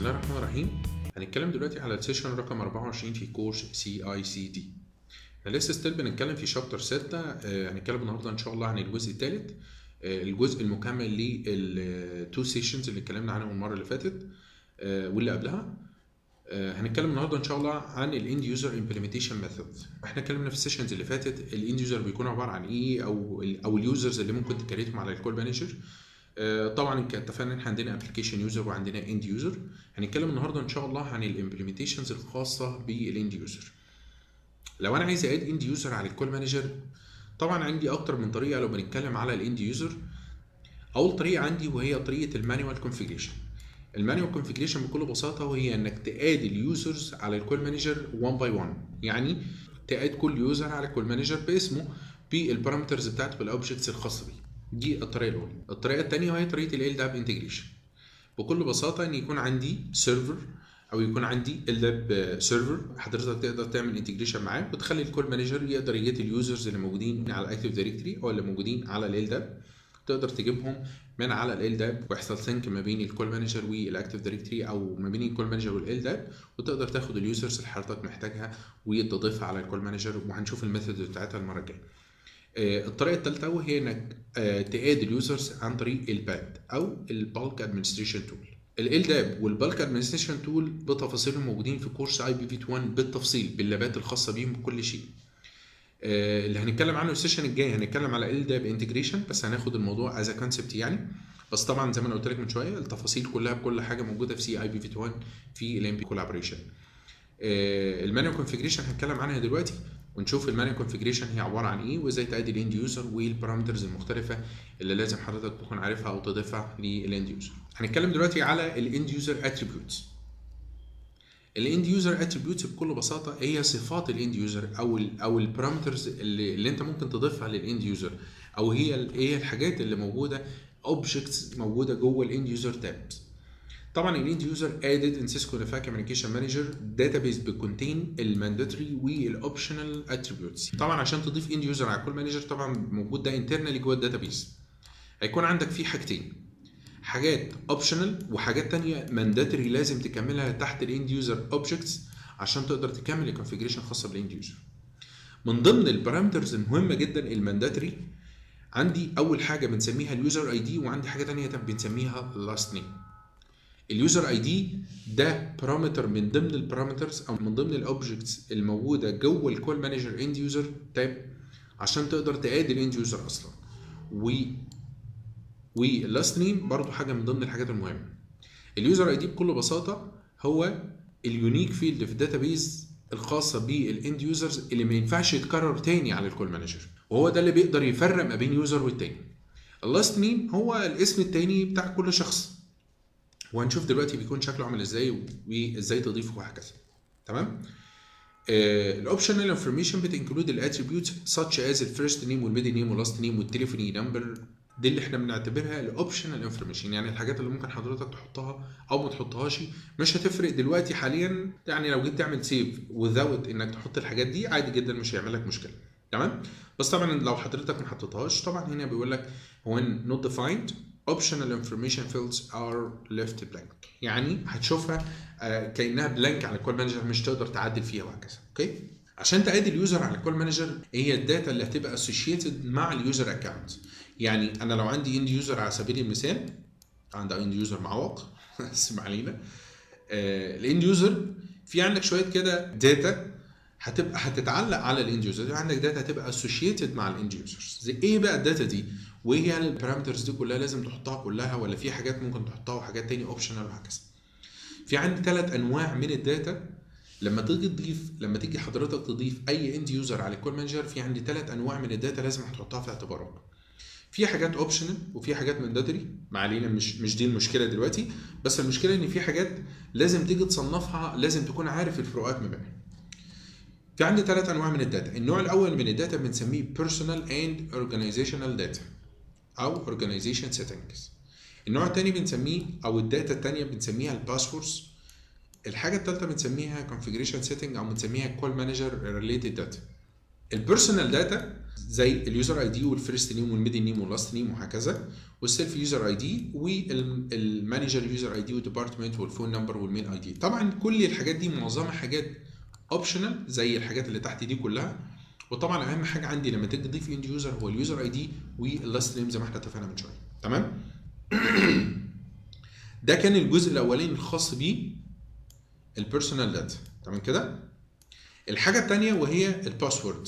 الله الرحمن الرحيم هنتكلم دلوقتي على السيشن رقم 24 في كورس سي اي سي دي احنا لسه ستيل بنتكلم في شابتر 6 آه، هنتكلم النهارده ان شاء الله عن الجزء الثالث الجزء المكمل للتو سيشنز اللي اتكلمنا عنهم المره اللي فاتت آه، واللي قبلها آه، هنتكلم النهارده ان شاء الله عن الاند يوزر امبلمنتيشن ميثود احنا اتكلمنا في السيشنز اللي فاتت الاند يوزر بيكون عباره عن ايه او ال او اليوزرز اللي ممكن تكريتهم على الكول مانجر طبعا اتفقنا ان احنا عندنا ابلكيشن يوزر وعندنا اند يوزر هنتكلم النهارده ان شاء الله عن الامبلمنتيشنز الخاصه بالاند يوزر لو انا عايز اد اند يوزر على الكول مانجر طبعا عندي اكتر من طريقه لو بنتكلم على الاند يوزر اول طريقه عندي وهي طريقه المانيوال كونفيجريشن المانيوال كونفيجريشن بكل بساطه وهي انك تاد اليوزرز على الكول مانجر 1 باي 1 يعني تاد كل يوزر على الكول مانجر باسمه بالبارامترز بتاعته بالاوبجكتس الخاصه بيه دي الطريقه الاولى الطريقه الثانيه وهي طريقه ال داب انتجريشن بكل بساطه ان يكون عندي سيرفر او يكون عندي اللاب سيرفر حضرتك تقدر تعمل انتجريشن معاه وتخلي الكول مانجر يقدر يجيت اليوزرز اللي موجودين على الاكتيف دايركتوري او اللي موجودين على ال داب تقدر تجيبهم من على ال داب ويحصل سينك ما بين الكول مانجر والاكتيف دايركتوري او ما بين الكول مانجر والال داب وتقدر تاخد اليوزرز اللي حضرتك محتاجها وتضيفها على الكول مانجر وهنشوف الميثود بتاعتها المره الجايه الطريقه الثالثه وهي انك تاد اليوزرز عن طريق الباد او البالك ادمنستريشن تول ال داب والبالك ادمنستريشن تول بتفاصيلهم موجودين في كورس اي بي في 1 بالتفصيل باللابات الخاصه بيهم بكل شيء اللي هنتكلم عنه السيشن الجاي هنتكلم على ال داب انتجريشن بس هناخد الموضوع از كونسبت يعني بس طبعا زي ما انا قلت لك من شويه التفاصيل كلها بكل حاجه موجوده في سي اي بي في 1 في الام بي كولابوريشن المانيوال كونفيجريشن هنتكلم عنها دلوقتي ونشوف المانيوال كونفيجريشن هي عباره عن ايه وازاي تادي الاند يوزر والبارامترز المختلفه اللي لازم حضرتك تكون عارفها او تضيفها للاند يوزر هنتكلم دلوقتي على الاند يوزر اتريبيوتس الاند يوزر اتريبيوتس بكل بساطه هي صفات الاند يوزر او ال او البارامترز اللي, اللي انت ممكن تضيفها للاند يوزر او هي هي الحاجات اللي موجوده اوبجكتس موجوده جوه الاند يوزر تابس طبعا الاند يوزر ادد ان سيسكو نفا كوميونيكيشن مانجر داتابيز بكونتين المانداتوري والاوبشنال اتريبيوتس طبعا عشان تضيف اند يوزر على كل مانجر طبعا موجود ده انترنالي جوه الداتابيز هيكون عندك فيه حاجتين حاجات اوبشنال وحاجات تانية مانداتوري لازم تكملها تحت الاند يوزر اوبجكتس عشان تقدر تكمل الكونفيجريشن خاصه بالاند يوزر من ضمن البارامترز المهمه جدا المانداتوري عندي اول حاجه بنسميها اليوزر اي دي وعندي حاجه تانية بنسميها لاست نيم اليوزر اي دي ده بارامتر من ضمن البارامترز او من ضمن الاوبجكتس الموجوده جوه الكول مانجر اند يوزر تاب عشان تقدر تادي الاند يوزر اصلا و واللاست نيم برضو حاجه من ضمن الحاجات المهمه اليوزر اي دي بكل بساطه هو اليونيك فيلد في الداتابيز الخاصه بالاند يوزرز اللي ما ينفعش يتكرر تاني على الكول مانجر وهو ده اللي بيقدر يفرق ما بين يوزر والتاني اللاست نيم هو الاسم التاني بتاع كل شخص وهنشوف دلوقتي بيكون شكله عامل ازاي وازاي تضيفه وهكذا تمام الاوبشنال انفورميشن بتنكلود الاتريبيوتس such as الفيرست نيم والميدل نيم واللاست نيم والتليفوني نمبر دي اللي احنا بنعتبرها الاوبشنال انفورميشن يعني الحاجات اللي ممكن حضرتك تحطها او ما تحطهاش مش هتفرق دلوقتي حاليا يعني لو جيت تعمل سيف without انك تحط الحاجات دي عادي جدا مش هيعمل لك مشكله تمام بس طبعا لو حضرتك ما حطيتهاش طبعا هنا بيقول لك when not defined optional information fields are left blank يعني هتشوفها آه كانها بلانك على الكول مانجر مش تقدر تعدل فيها وهكذا اوكي عشان تادي اليوزر على الكول مانجر هي الداتا اللي هتبقى اسوشيتد مع اليوزر اكونت يعني انا لو عندي اند يوزر على سبيل المثال عندي اند يوزر معوق اسمع علينا آه الاند يوزر في عندك شويه كده داتا هتبقى هتتعلق على الاند يوزر عندك داتا هتبقى اسوشيتد مع الاند يوزرز زي ايه بقى الداتا دي وايه هي البارامترز دي كلها لازم تحطها كلها ولا في حاجات ممكن تحطها وحاجات تاني اوبشنال وهكذا في عندي ثلاث انواع من الداتا لما تيجي تضيف لما تيجي حضرتك تضيف اي اند يوزر على الكول مانجر في عندي ثلاث انواع من الداتا لازم هتحطها في اعتبارك في حاجات اوبشنال وفي حاجات مانداتوري ما علينا مش مش دي المشكله دلوقتي بس المشكله ان في حاجات لازم تيجي تصنفها لازم تكون عارف الفروقات ما بينها في عندي ثلاث انواع من الداتا النوع الاول من الداتا بنسميه personal and organizational data او organization settings النوع الثاني بنسميه او الداتا الثانيه بنسميها الباسوردز الحاجه الثالثه بنسميها configuration setting او بنسميها call manager related data البيرسونال داتا زي اليوزر اي دي والفيرست نيم والميدل نيم واللاست نيم وهكذا والسيلف يوزر اي دي والمانجر يوزر اي دي والديبارتمنت والفون نمبر والميل اي دي طبعا كل الحاجات دي معظمها حاجات اوبشنال زي الحاجات اللي تحت دي كلها وطبعا اهم حاجه عندي لما تيجي تضيف اند يوزر هو اليوزر اي دي واللاست نيم زي ما احنا اتفقنا من شويه تمام ده كان الجزء الاولاني الخاص بيه البيرسونال داتا تمام كده الحاجه الثانيه وهي الباسورد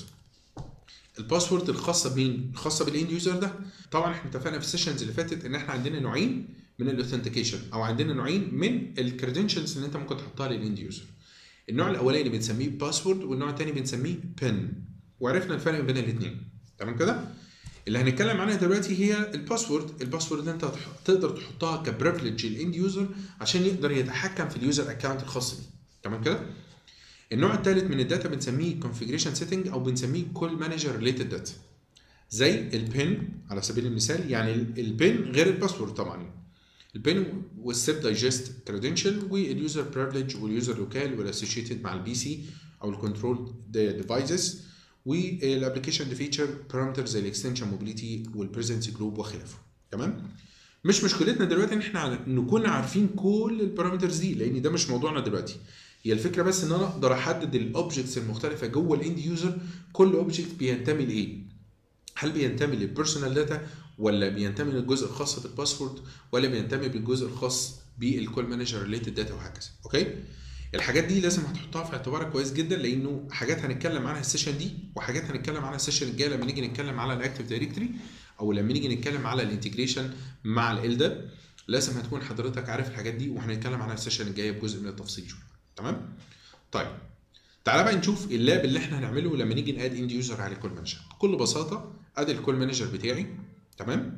الباسورد الخاصه بمين الخاصه بالاند يوزر ده طبعا احنا اتفقنا في السيشنز اللي فاتت ان احنا عندنا نوعين من الاوثنتيكيشن او عندنا نوعين من الكريدنشالز اللي انت ممكن تحطها للاند يوزر النوع الاولاني بنسميه باسورد والنوع الثاني بنسميه بن وعرفنا الفرق بين الاثنين تمام كده اللي هنتكلم عنها دلوقتي هي الباسورد الباسورد اللي انت تقدر تحطها كبريفليج للاند يوزر عشان يقدر يتحكم في اليوزر اكونت الخاص بيه تمام كده النوع الثالث من الداتا بنسميه configuration setting او بنسميه كول مانجر ريليتد داتا زي البن على سبيل المثال يعني البن غير الباسورد طبعا البن والسيب دايجست كريدنشال واليوزر بريفليج واليوزر لوكال والاسوشيتد مع البي سي او الكنترول ديفايسز والابلكيشن فيتشر بارامتر زي الاكستنشن موبيليتي والبريزنس جروب وخلافه تمام مش مشكلتنا دلوقتي ان احنا نكون عارفين كل البارامترز دي لان ده مش موضوعنا دلوقتي هي الفكره بس ان انا اقدر احدد الاوبجكتس المختلفه جوه الاند يوزر كل اوبجكت بينتمي لايه هل بينتمي للبيرسونال داتا ولا بينتمي للجزء الخاص بالباسورد ولا بينتمي بالجزء الخاص بالكول مانجر ريليتد داتا وهكذا اوكي الحاجات دي لازم هتحطها في اعتبارك كويس جدا لانه حاجات هنتكلم عنها السيشن دي وحاجات هنتكلم عنها السيشن الجايه لما نيجي نتكلم على الاكتيف دايركتوري او لما نيجي نتكلم على الانتجريشن مع الالدا لازم هتكون حضرتك عارف الحاجات دي وهنتكلم عنها السيشن الجايه بجزء من التفصيل شويه تمام طيب تعالى بقى نشوف اللاب اللي احنا هنعمله لما نيجي ناد اند يوزر على الكول مانجر بكل بساطه ادي الكول مانجر بتاعي تمام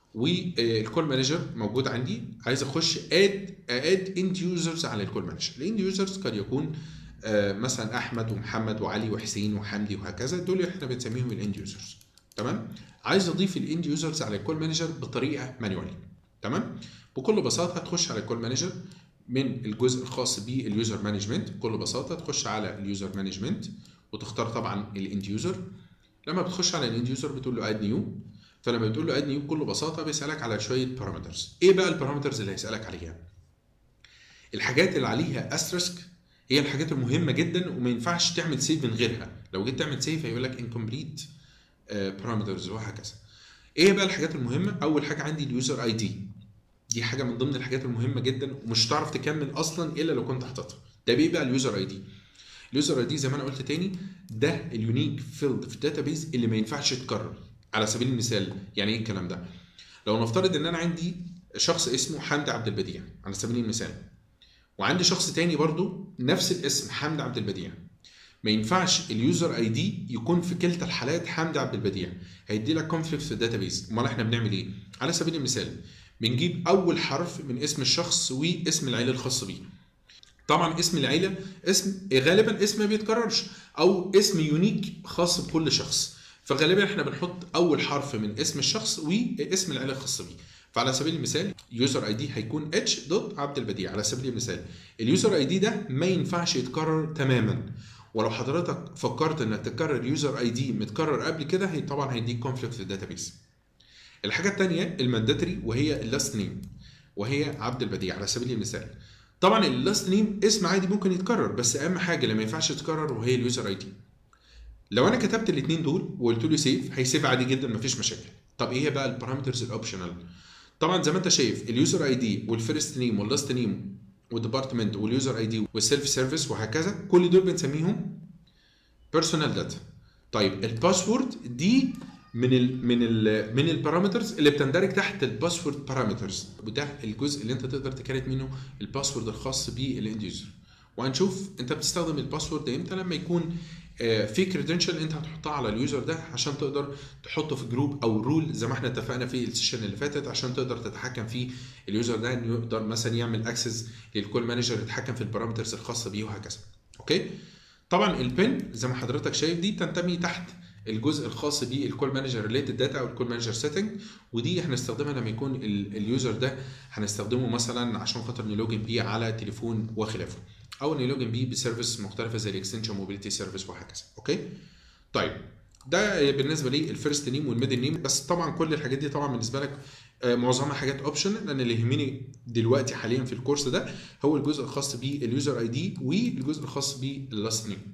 والكول مانجر موجود عندي عايز اخش اد اد اند يوزرز على الكول مانجر الاند يوزرز قد يكون آه مثلا احمد ومحمد وعلي وحسين وحمدي وهكذا دول احنا بنسميهم الاند يوزرز تمام عايز اضيف الاند يوزرز على الكول مانجر بطريقه مانيوالي تمام بكل بساطه هتخش على الكول مانجر من الجزء الخاص باليوزر مانجمنت بكل بساطه تخش على اليوزر مانجمنت وتختار طبعا الاند يوزر لما بتخش على الاند يوزر بتقول له اد نيو فلما بتقول له اد نيو بكل بساطه بيسالك على شويه بارامترز ايه بقى البارامترز اللي هيسالك عليها الحاجات اللي عليها استرسك هي الحاجات المهمه جدا وما ينفعش تعمل سيف من غيرها لو جيت تعمل سيف هيقول لك انكمبليت بارامترز وهكذا ايه بقى الحاجات المهمه اول حاجه عندي اليوزر اي دي دي حاجه من ضمن الحاجات المهمه جدا ومش هتعرف تكمل اصلا الا لو كنت حاططها ده بيه بقى اليوزر اي دي اليوزر اي دي زي ما انا قلت تاني ده اليونيك فيلد في الداتابيز اللي ما ينفعش يتكرر على سبيل المثال يعني ايه الكلام ده لو نفترض ان انا عندي شخص اسمه حمد عبد البديع على سبيل المثال وعندي شخص تاني برضو نفس الاسم حمد عبد البديع ما ينفعش اليوزر اي دي يكون في كلتا الحالات حمد عبد البديع هيدي لك كونفليكت في الداتابيز امال احنا بنعمل ايه على سبيل المثال بنجيب اول حرف من اسم الشخص واسم العيله الخاص بيه طبعا اسم العيله اسم غالبا اسم ما بيتكررش او اسم يونيك خاص بكل شخص فغالبا احنا بنحط اول حرف من اسم الشخص واسم العيله الخاصه بيه فعلى سبيل المثال يوزر اي دي هيكون اتش دوت عبد البديع على سبيل المثال اليوزر اي دي ده ما ينفعش يتكرر تماما ولو حضرتك فكرت انك تكرر يوزر اي دي متكرر قبل كده هي طبعا هيديك كونفليكت في الداتابيس الحاجه الثانيه المانداتري وهي اللاست نيم وهي عبد البديع على سبيل المثال طبعا اللاست نيم اسم عادي ممكن يتكرر بس اهم حاجه اللي ما ينفعش تتكرر وهي اليوزر اي دي لو انا كتبت الاثنين دول وقلت له سيف هيسيف عادي جدا مفيش مشاكل طب ايه بقى البارامترز الاوبشنال طبعا زي ما انت شايف اليوزر اي دي والفيرست نيم واللاست نيم والديبارتمنت واليوزر اي دي والسيلف سيرفيس وهكذا كل دول بنسميهم بيرسونال داتا طيب الباسورد دي من ال من ال من البارامترز اللي بتندرج تحت الباسورد بارامترز وده الجزء اللي انت تقدر تكريت منه الباسورد الخاص بالاند يوزر وهنشوف انت بتستخدم الباسورد امتى لما يكون في كريدنشال انت هتحطها على اليوزر ده عشان تقدر تحطه في جروب او رول زي ما احنا اتفقنا في السيشن اللي فاتت عشان تقدر تتحكم في اليوزر ده انه يقدر مثلا يعمل اكسس للكول مانجر يتحكم في البارامترز الخاصه بيه وهكذا اوكي طبعا البن زي ما حضرتك شايف دي تنتمي تحت الجزء الخاص بالكول مانجر ريليتد داتا او الكول مانجر سيتنج ودي هنستخدمها لما يكون اليوزر ده هنستخدمه مثلا عشان خاطر نلوجن بيه على تليفون وخلافه او نلوجن بيه بسيرفيس مختلفه زي الاكستنشن موبيليتي سيرفيس وهكذا اوكي طيب ده بالنسبه لي الفيرست نيم والميدل نيم بس طبعا كل الحاجات دي طبعا بالنسبه لك آه، معظمها حاجات اوبشن لان اللي يهمني دلوقتي حاليا في الكورس ده هو الجزء الخاص باليوزر اي دي والجزء الخاص باللاست نيم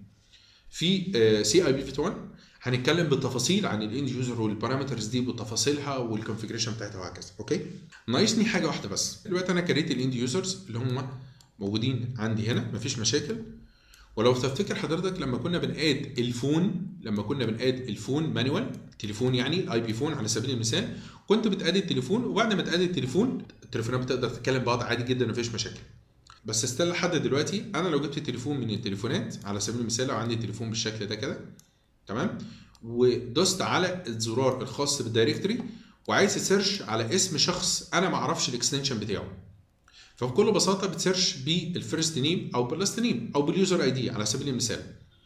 في سي اي بي في 1 هنتكلم بالتفاصيل عن الاند يوزر والبارامترز دي بتفاصيلها والكونفيجريشن بتاعتها وهكذا اوكي ناقصني حاجه واحده بس دلوقتي انا كريت الاند يوزرز اللي هم موجودين عندي هنا مفيش مشاكل ولو تفتكر حضرتك لما كنا بنقاد الفون لما كنا بنقاد الفون مانوال تليفون يعني الاي بي فون على سبيل المثال كنت بتقاد التليفون وبعد ما تقاد التليفون التليفونات بتقدر تتكلم بعض عادي جدا مفيش مشاكل بس استنى لحد دلوقتي انا لو جبت تليفون من التليفونات على سبيل المثال لو عندي تليفون بالشكل ده كده تمام ودوست على الزرار الخاص بالدايركتوري وعايز تسيرش على اسم شخص انا ما اعرفش الاكستنشن بتاعه فبكل بساطه بتسيرش بالفيرست نيم او باللاست نيم او باليوزر اي دي على سبيل المثال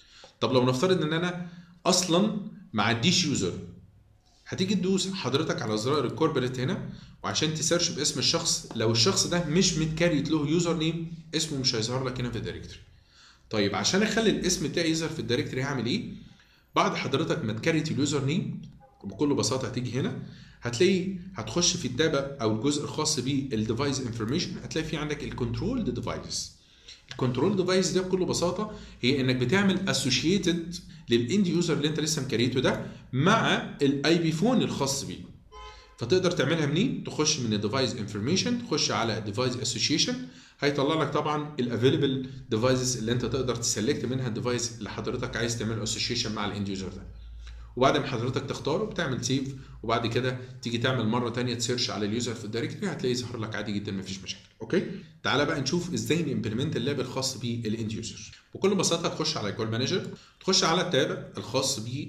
طب لو نفترض ان انا اصلا ما عنديش يوزر هتيجي تدوس حضرتك على زرار الكوربريت هنا وعشان تسيرش باسم الشخص لو الشخص ده مش متكريت له يوزر نيم اسمه مش هيظهر لك هنا في الدايركتوري طيب عشان اخلي الاسم بتاعي يظهر في الدايركتوري هعمل ايه بعد حضرتك ما تكريت اليوزر نيم بكل بساطه هتيجي هنا هتلاقي هتخش في التابة او الجزء الخاص بالديفايس انفورميشن هتلاقي في عندك الكنترول ديفايس الكنترول ديفايس ده بكل بساطه هي انك بتعمل اسوشيتد للاند يوزر اللي انت لسه مكريته ده مع الاي بي فون الخاص بيه فتقدر تعملها منين تخش من الديفايس انفورميشن تخش على ديفايس اسوشيشن هيطلع لك طبعا الافيلبل ديفايسز اللي انت تقدر تسلكت منها الديفايس اللي حضرتك عايز تعمل اسوشيشن مع الاند يوزر ده وبعد ما حضرتك تختاره بتعمل سيف وبعد كده تيجي تعمل مره تانية تسيرش على اليوزر في الدايركتوري هتلاقيه ظهر لك عادي جدا مفيش مشاكل اوكي تعالى بقى نشوف ازاي نمبلمنت اللاب الخاص بالاند يوزر بكل بساطه تخش على الكول مانجر تخش على التاب الخاص ب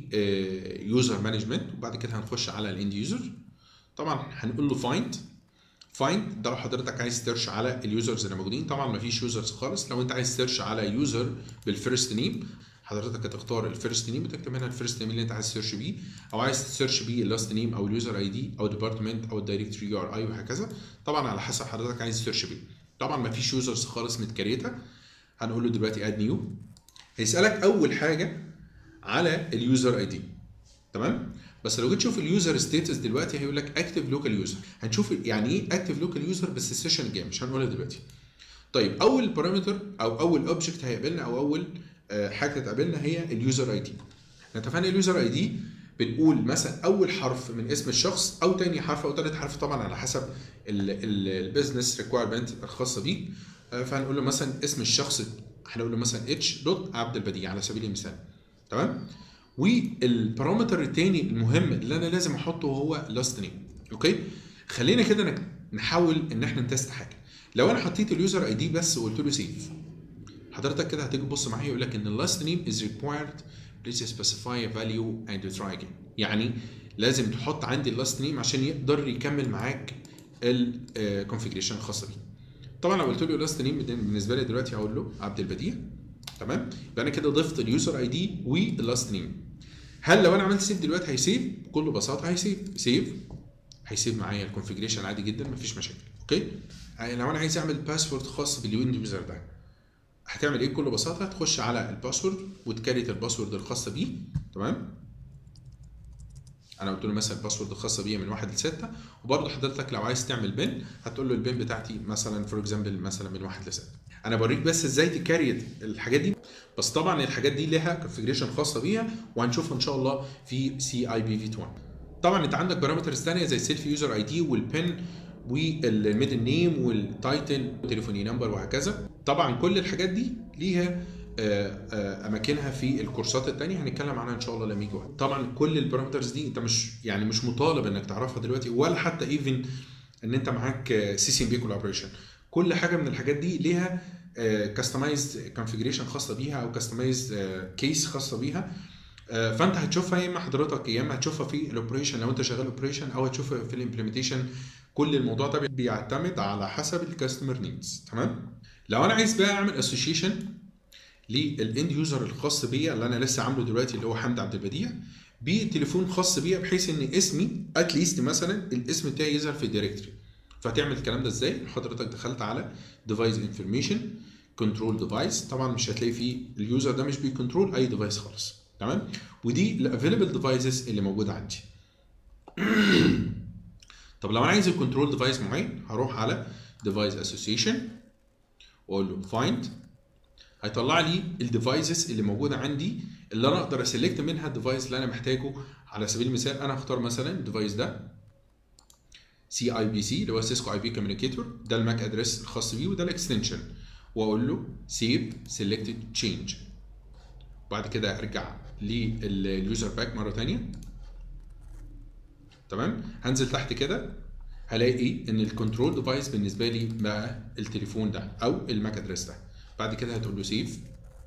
يوزر مانجمنت وبعد كده هنخش على الاند يوزر طبعا هنقول له فايند فايند ده لو حضرتك عايز تسيرش على اليوزرز اللي موجودين طبعا مفيش يوزرز خالص لو انت عايز تسيرش على يوزر بالفيرست نيم حضرتك هتختار الفيرست نيم وتكتب هنا الفيرست نيم اللي انت عايز تسيرش بيه او عايز تسيرش بيه اللاست نيم او اليوزر اي دي او ديبارتمنت او الدايركتوري يو ار اي وهكذا طبعا على حسب حضرتك عايز تسيرش بيه طبعا مفيش يوزرز خالص متكريته هنقول له دلوقتي اد نيو هيسالك اول حاجه على اليوزر اي دي تمام بس لو جيت تشوف اليوزر ستيتس دلوقتي هيقول لك اكتف لوكال يوزر هنشوف يعني ايه اكتف لوكال يوزر بس السيشن الجاي مش هنقولها دلوقتي طيب اول بارامتر او اول اوبجكت هيقابلنا او اول حاجه تقابلنا هي اليوزر اي دي احنا اتفقنا اليوزر اي دي بنقول مثلا اول حرف من اسم الشخص او تاني حرف او تالت حرف طبعا على حسب البيزنس ريكوايرمنت الخاصه بيه فهنقول له مثلا اسم الشخص هنقول له مثلا اتش دوت عبد البديع على سبيل المثال تمام والبارامتر الثاني المهم اللي انا لازم احطه هو لاست نيم اوكي خلينا كده نحاول ان احنا نتست حاجه لو انا حطيت اليوزر اي دي بس وقلت له سيف حضرتك كده هتيجي تبص معايا يقول لك ان اللاست نيم از ريكوايرد بليز سبيسيفاي ا فاليو اند تراي اجين يعني لازم تحط عندي اللاست نيم عشان يقدر يكمل معاك الكونفيجريشن الخاصه بيه طبعا لو قلت له لاست نيم بالنسبه لي دلوقتي هقول له عبد البديع تمام يبقى انا كده ضفت اليوزر اي دي واللاست نيم هل لو انا عملت سيف دلوقتي هيسيف بكل بساطه هيسيف سيف هيسيف معايا الكونفيجريشن عادي جدا مفيش مشاكل اوكي لو انا عايز اعمل باسورد خاص بالويند يوزر ده هتعمل ايه بكل بساطه هتخش على الباسورد وتكريت الباسورد الخاصه بيه تمام انا قلت له مثلا الباسورد الخاصه بيا من 1 ل 6 وبرضه حضرتك لو عايز تعمل بن هتقول له البن بتاعتي مثلا فور اكزامبل مثلا من 1 ل 6 انا بوريك بس ازاي تكريت الحاجات دي بس طبعا الحاجات دي ليها كونفيجريشن خاصه بيها وهنشوفها ان شاء الله في سي اي بي في 2 طبعا انت عندك بارامترز ثانيه زي السيلف يوزر اي دي والبن والميدل نيم والتايتل والتليفوني نمبر وهكذا طبعا كل الحاجات دي ليها اماكنها في الكورسات الثانيه هنتكلم عنها ان شاء الله لما يجي وقت طبعا كل البارامترز دي انت مش يعني مش مطالب انك تعرفها دلوقتي ولا حتى ايفن ان انت معاك سي سي ام بي كولابريشن كل حاجه من الحاجات دي ليها كاستمايزد كونفيجريشن خاصه بيها او كاستمايزد كيس خاصه بيها فانت هتشوفها يا اما حضرتك يا اما هتشوفها في الاوبريشن لو انت شغال اوبريشن او هتشوفها في الامبلمنتيشن كل الموضوع ده بيعتمد على حسب الكاستمر نيدز تمام لو انا عايز بقى اعمل اسوشيشن للاند يوزر الخاص بيا اللي انا لسه عامله دلوقتي اللي هو حمد عبد البديع بتليفون خاص بيا بحيث ان اسمي اتليست مثلا الاسم بتاعي يظهر في الدايركتوري فتعمل الكلام ده ازاي حضرتك دخلت على ديفايس انفورميشن كنترول ديفايس طبعا مش هتلاقي فيه اليوزر ده مش بيكنترول اي ديفايس خالص تمام ودي الافيلبل ديفايسز اللي موجوده عندي طب لو انا عايز الكنترول ديفايس معين هروح على ديفايس اسوسيشن واقول له فايند هيطلع لي الديفايسز اللي موجوده عندي اللي انا اقدر اسلكت منها الديفايس اللي انا محتاجه على سبيل المثال انا هختار مثلا الديفايس ده سي اي بي سي اللي هو سيسكو اي بي كوميونيكيتور ده الماك ادرس الخاص بيه وده الاكستنشن واقول له سيف سيلكتد تشينج بعد كده ارجع لليوزر باك مره ثانيه تمام هنزل تحت كده هلاقي ان الكنترول ديفايس بالنسبه لي بقى التليفون ده او الماك ادرس ده بعد كده هتقول له سيف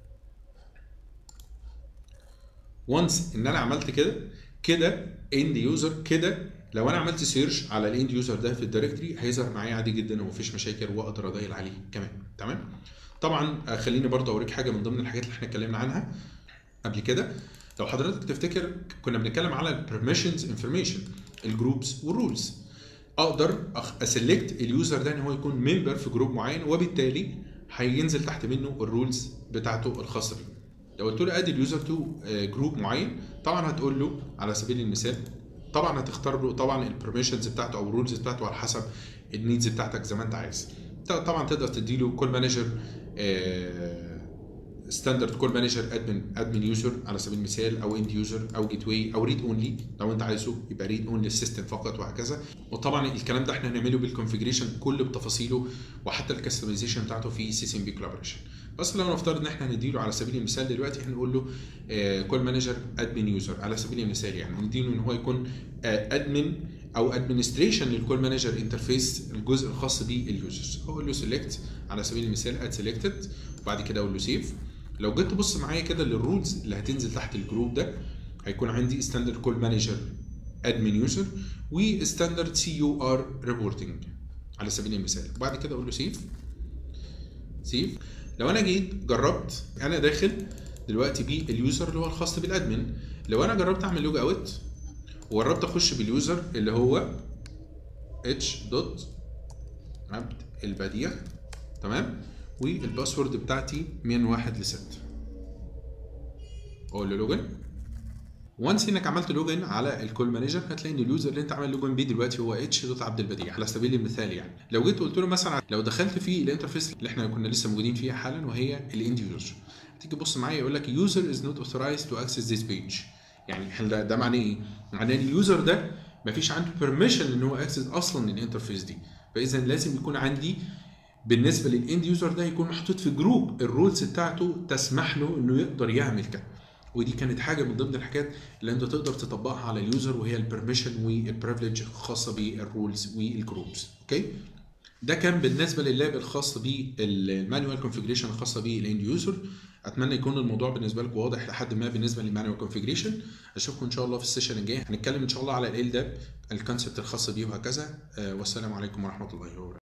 وانس ان انا عملت كده كده اند يوزر كده لو انا عملت سيرش على الاند يوزر ده في الدايركتري هيظهر معايا عادي جدا ومفيش مشاكل واقدر ادايل عليه كمان تمام طبعا خليني برضه اوريك حاجه من ضمن الحاجات اللي احنا اتكلمنا عنها قبل كده لو حضرتك تفتكر كنا بنتكلم على البرميشنز انفورميشن الجروبس والرولز اقدر اسلكت اليوزر ده ان هو يكون ممبر في جروب معين وبالتالي هينزل تحت منه الرولز بتاعته الخاصه بيه لو قلت له ادي اليوزر تو جروب معين طبعا هتقول له على سبيل المثال طبعا هتختار له طبعا البرميشنز بتاعته او الرولز بتاعته على حسب النيدز بتاعتك زي ما انت عايز طبعا تقدر تدي له كول مانجر ستاندرد كول مانجر ادمن ادمن يوزر على سبيل المثال او اند يوزر او جيت واي او ريد اونلي لو انت عايزه يبقى ريد اونلي للسيستم فقط وهكذا وطبعا الكلام ده احنا هنعمله بالكونفجريشن كله بتفاصيله وحتى الكستمايزيشن بتاعته في سي سي ام بي كولابريشن بس لو نفترض ان احنا هنديله على سبيل المثال دلوقتي هنقول له كول مانجر ادمن يوزر على سبيل المثال يعني هنديله ان هو يكون ادمن او ادمنستريشن للكول مانجر انترفيس الجزء الخاص باليوزرز اقول له سيلكت على سبيل المثال اد سيلكتد وبعد كده اقول له سيف لو جيت تبص معايا كده للرولز اللي هتنزل تحت الجروب ده هيكون عندي ستاندرد كول مانجر ادمن يوزر وستاندرد سي يو ار ريبورتنج على سبيل المثال وبعد كده اقول له سيف سيف لو انا جيت جربت انا داخل دلوقتي باليوزر اللي هو الخاص بالادمن لو انا جربت اعمل لوج اوت وجربت اخش باليوزر اللي هو اتش دوت عبد البديع تمام والباسورد بتاعتي من واحد لستة اقول له لوجن وانس انك عملت لوجن على الكول مانجر هتلاقي ان اليوزر اللي انت عامل لوجن بيه دلوقتي هو اتش دوت عبد البديع على سبيل المثال يعني لو جيت قلت له مثلا لو دخلت في الانترفيس اللي احنا كنا لسه موجودين فيها حالا وهي الاند يوزر تيجي تبص معايا يقول لك يوزر از نوت اوثرايزد تو اكسس ذيس بيج يعني ده, ده معناه ايه؟ معناه ان اليوزر ده مفيش عنده بيرميشن ان هو اكسس اصلا الانترفيس دي فاذا لازم يكون عندي بالنسبه للاند يوزر ده يكون محطوط في جروب الرولز بتاعته تسمح له انه يقدر يعمل كده ودي كانت حاجه من ضمن الحاجات اللي انت تقدر تطبقها على اليوزر وهي البرميشن والبريفليج الخاصه بالرولز والجروبس اوكي ده كان بالنسبه لللاب الخاص بالمانوال كونفجريشن الخاصه بالاند يوزر اتمنى يكون الموضوع بالنسبه لكم واضح لحد ما بالنسبه للمانوال كونفجريشن اشوفكم ان شاء الله في السيشن الجاي هنتكلم ان شاء الله على ال داب الكونسبت الخاص بيه وهكذا والسلام عليكم ورحمه الله وبركاته